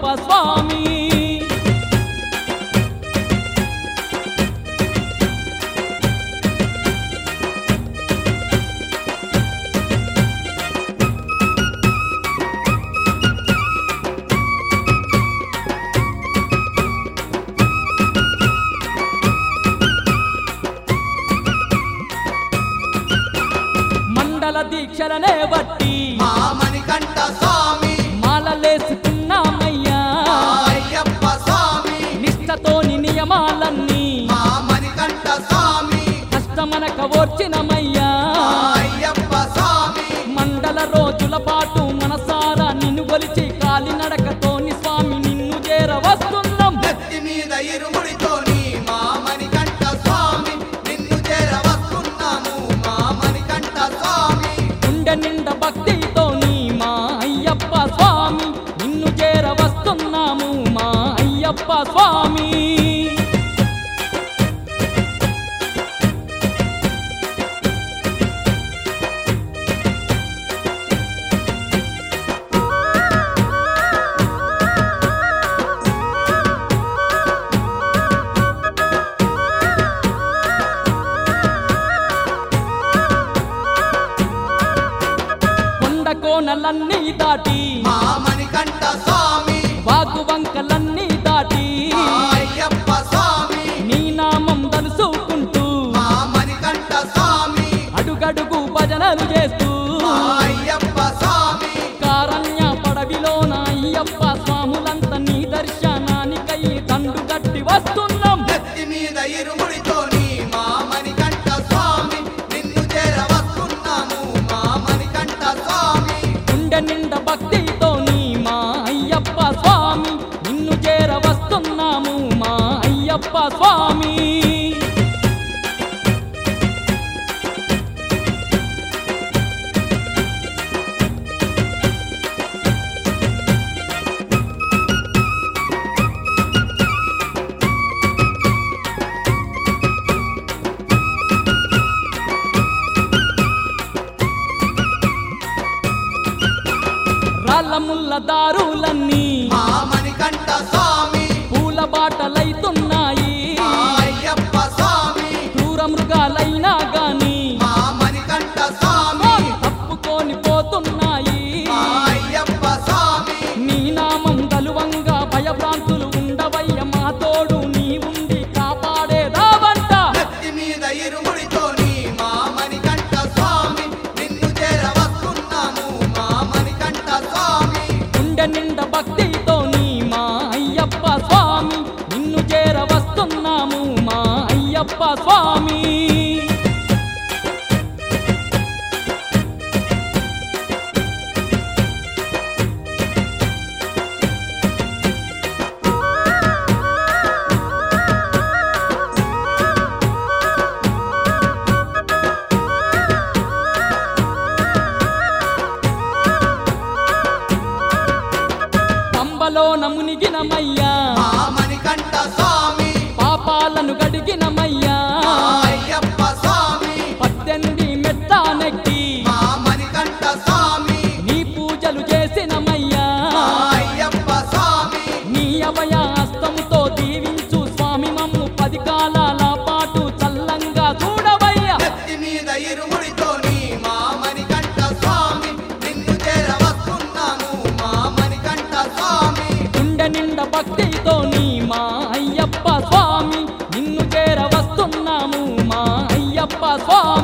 స్వామి మండల దీక్షలనే బట్టి మా మణికంఠ స్వామి మాలలేసుకున్నామయ్యా మా అయ్యప్ప స్వామి నిష్టతోని నియమాలన్నీ మా మణికంఠ స్వామి కష్టమనక ఓర్చినమయ్యా మా అయ్యప్ప స్వామి మండల రోజుల పాటు మనసారా నిన్ను గొలిచి కాలినడకతోని స్వామి నిన్ను చేర వస్తున్నాం నెత్తి మీద ఇరుముడితోని మా మణికంఠ స్వామి నిన్ను చేర వస్తున్నాము మా మణికంఠ స్వామి గుండె నిండా భక్తితోని మా అయ్యప్ప స్వామి నిన్ను చేర వస్తున్నాము మా అయ్యప్ప స్వామి కొండ కోనలన్నీ దాటి మా మణికంఠ స్వామి వాగు వంకలన్నీ దాటి మా అయ్యప్ప స్వామి నీ నామం తలుసుకుంటూ మా మణికంఠ స్వామి అడుగడుగు భజనలు చేస్తూ మా అయ్యప్ప స్వామి కారణ్య పడవిలోన అయ్యప్ప స్వాములంత నీ దర్శనానికై దండు గట్టి వస్తున్నాం నెత్తి మీద ఇరుముడితోని మా మణికంఠ స్వామి నిన్ను చేర వస్తున్నాము మా మణికంఠ స్వామి గుండె నిండా భక్తితోని మా అయ్యప్ప స్వామి నిన్ను చేర వస్తున్నాము మా అయ్యప్ప స్వామి రాళ్ళ ముళ్ళ దారులన్నీ మా మణికంఠ స్వామి పూల బాటలైతున్నాయి మా అయ్యప్ప స్వామి క్రూర మృగాలైనా గాని మా మణికంఠ స్వామి తప్పుకొని పోతున్నాయి మా అయ్యప్ప స్వామి నీ నామం గలువంగా భయభ్రాంతులు ఉండవయ్య మా తోడు నీ ఉండి కాపాడేదావంట నెత్తి మీద ఇరుముడితోని మా మణికంఠ స్వామి నిన్ను చేర వస్తున్నాము మా మణికంఠ స్వామి గుండె నిండా భక్తితోని మా అయ్యప్ప స్వామి నిన్ను చేర వస్తున్నాము మా అయ్యప్ప స్వామి పంబలోన మునిగినమయ్యా మా మణికంఠ స్వామి పాపాలను గడిగినమయ్యా మా అయ్యప్ప స్వామి పద్దెనిమిది మెట్టానెక్కి మా మణికంఠ స్వామి నీ పూజలు చేసినమయ్యా మా అయ్యప్ప స్వామి నీ అభయ హస్తముతో దీవించు స్వామి మమ్ము పది కాలాల పాటు చల్లంగా చూడవయ్యా నెత్తి మీద ఇరుముడితోని మా మణికంఠ స్వామి నిన్ను చేర వస్తున్నాము మా మణికంఠ స్వామి గుండె నిండా భక్తితోని మా అయ్యప్ప స్వామి నిన్ను చేర వస్తున్నాము మా అయ్యప్ప స్వామి